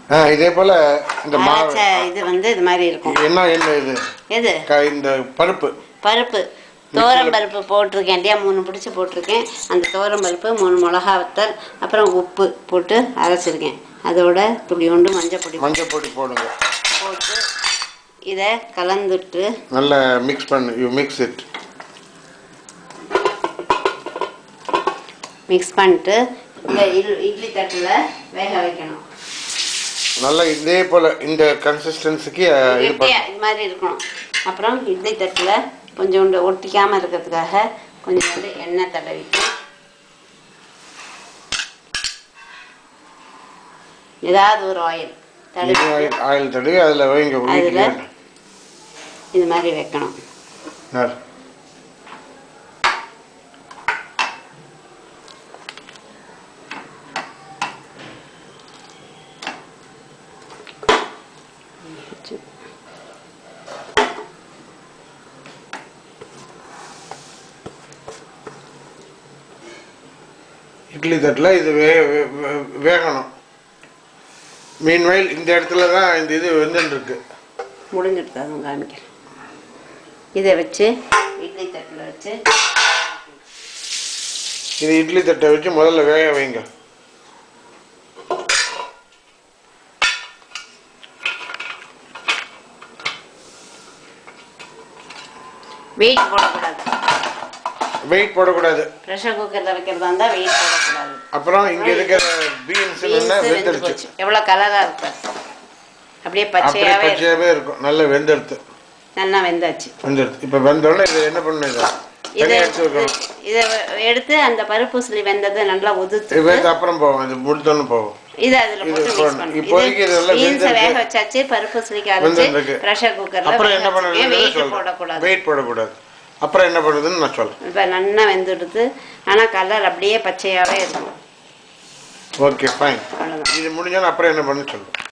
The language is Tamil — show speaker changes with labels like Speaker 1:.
Speaker 1: ஆ இதே போல இந்த மாவு
Speaker 2: அரைச்ச இது வந்து இது மாதிரி இருக்கும்
Speaker 1: என்ன என்ன இது
Speaker 2: எது
Speaker 1: க- இந்த பருப்பு
Speaker 2: பருப்பு தோரம் பருப்பு போட்டிருக்கேன் இல்லையா மூணு பிடிச்சி போட்டிருக்கேன் அந்த தோரம் பருப்பு மூணு மிளகா வத்தல் அப்புறம் உப்பு போட்டு அரைச்சிருக்கேன் அதோட துளியோண்டு மஞ்சள் பொடி
Speaker 1: மஞ்சள் பொடி போடுங்க
Speaker 2: போட்டு இதை கலந்துட்டு
Speaker 1: நல்லா மிக்ஸ் பண்ணு யூ மிக்ஸ் இட்
Speaker 2: மிக்ஸ் பண்ணிட்டு இந்த இல்- இட்லி தட்டில் வேக வைக்கணும்
Speaker 1: நல்லா இதே போல இந்த கன்சிஸ்டன்சிக்கு இது
Speaker 2: கெட்டியா இது மாதிரி இருக்கணும் அப்புறம் இட்லி தட்டில் கொஞ்சோண்டு ஒட்டிக்காமல் இருக்கிறதுக்காக கொஞ்சோண்டு எண்ணெய் தடவிட்டு ஏதாவது ஒரு ஆயில் தடவி
Speaker 1: ஆயில் ஆயில் தடவி அதில் வைங்க
Speaker 2: அதில்
Speaker 1: வீட்டுக்கு
Speaker 2: இது மாதிரி வைக்கணும்
Speaker 1: யார்? இட்லி தட்டில் இது வே வே- வே- வேகணும் மீன்வயல் இந்த இடத்துல தான் இந்த இது வெந்துருக்கு
Speaker 2: முடிஞ்சிடுது அதுவும் காமிக்கிறேன் இதை வச்சு இட்லி தட்டில் வச்சு
Speaker 1: இது இட்லி தட்டை வச்சு முதல்ல வேக வைங்க
Speaker 2: வெயிட் போடக்கூடாது
Speaker 1: வெயிட் போடக்கூடாது
Speaker 2: ப்ரெஷர் குக்கரில் வைக்கிறதா இருந்தால் வெயிட் போடக்கூடாது
Speaker 1: அப்புறம் இங்க இருக்கிற பீன்ஸ்
Speaker 2: பீன்ஸ்
Speaker 1: எல்லாம்
Speaker 2: வெந்து
Speaker 1: வெந்துடுச்சு
Speaker 2: போச்சு எவ்வளோ கலராக இருக்கு அப்படியே
Speaker 1: அப்படியே
Speaker 2: பச்சையாகவே
Speaker 1: பச்சையாவே இருக்கும் நல்லா வெந்தெடுத்து
Speaker 2: நல்லா வெந்தாச்சு
Speaker 1: வெந்தெடுத்து இப்போ வெந்தோடனே இதை என்ன பண்ணணும் இதை
Speaker 2: இதை
Speaker 1: தனியாக எடுத்து வைக்கணும்
Speaker 2: இதை எடுத்து அந்த பருப்பு சிலி வெந்ததை நல்லா உதுத்து
Speaker 1: இது வெந்த அப்புறம் போவோம் இது முடித்தோன்னு போவோம்
Speaker 2: இதை அதில்
Speaker 1: இது
Speaker 2: போட்டு
Speaker 1: போடணும்.
Speaker 2: மிக்ஸ்
Speaker 1: இப்போதைக்கு
Speaker 2: பண்ணணும்
Speaker 1: இதெல்லாம்
Speaker 2: பீன்ஸை
Speaker 1: வெந்திருக்கு.
Speaker 2: வேக வச்சாச்சு பருப்பு சிலிக்கு அரைச்சு
Speaker 1: வெந்திருக்கு.
Speaker 2: ப்ரெஷர் குக்கரில்
Speaker 1: அப்புறம் என்ன
Speaker 2: வெயிட்
Speaker 1: பண்ணணும்
Speaker 2: போடக்கூடாது
Speaker 1: வெயிட் போடக்கூடாது அப்புறம் என்ன பண்ணுறதுன்னு நான் சொல்றேன்
Speaker 2: இப்போ நல்லா வெந்துடுது ஆனால் கலர் அப்படியே பச்சையாகவே இருக்கும்
Speaker 1: ஓகே ஃபைன்
Speaker 2: அவ்வளோதான்
Speaker 1: இது முடிஞ்சோன்னு அப்புறம் என்ன பண்ணு சொல்லுங்கள்